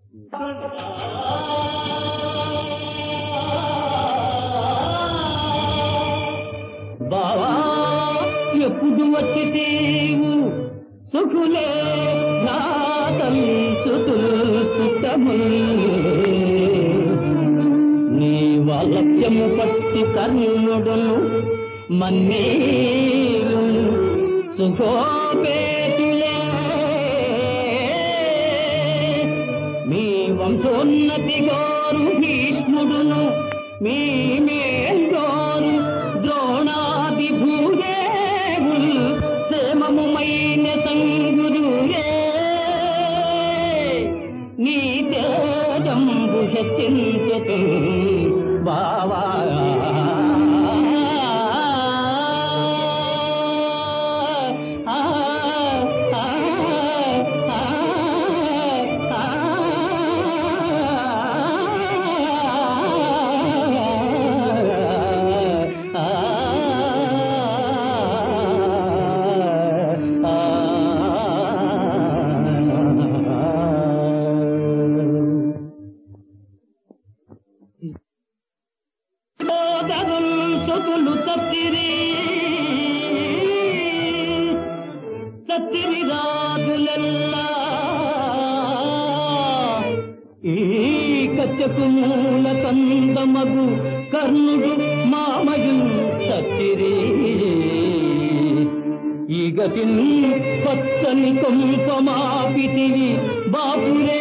బావా ఎప్పుడు వచ్చితేవు సుఖులే నా తల్లి సుతులు సుత్తములు నీ వాలక్యము పట్టి కర్ణుడును మన్నీలు సుఖోపేతులే మీ వంశోన్నతి గోరు భీష్ముడును మీ మేల్గోరు ద్రోణాది భూదేవులు క్షేమముమైన సంగురులే నీ తేజంబు హెచ్చించతు బావా ఆ, ఆ, ఆ, మోదరుల్ సుతులు తత్తిరి తత్తిరి రాజులెల్లా ఈ కచ్చకు మూల కందమగు కర్ణుడు మామయు తత్తిరి ఈ గతిని పచ్చని కొంపమాపితివి బాపురే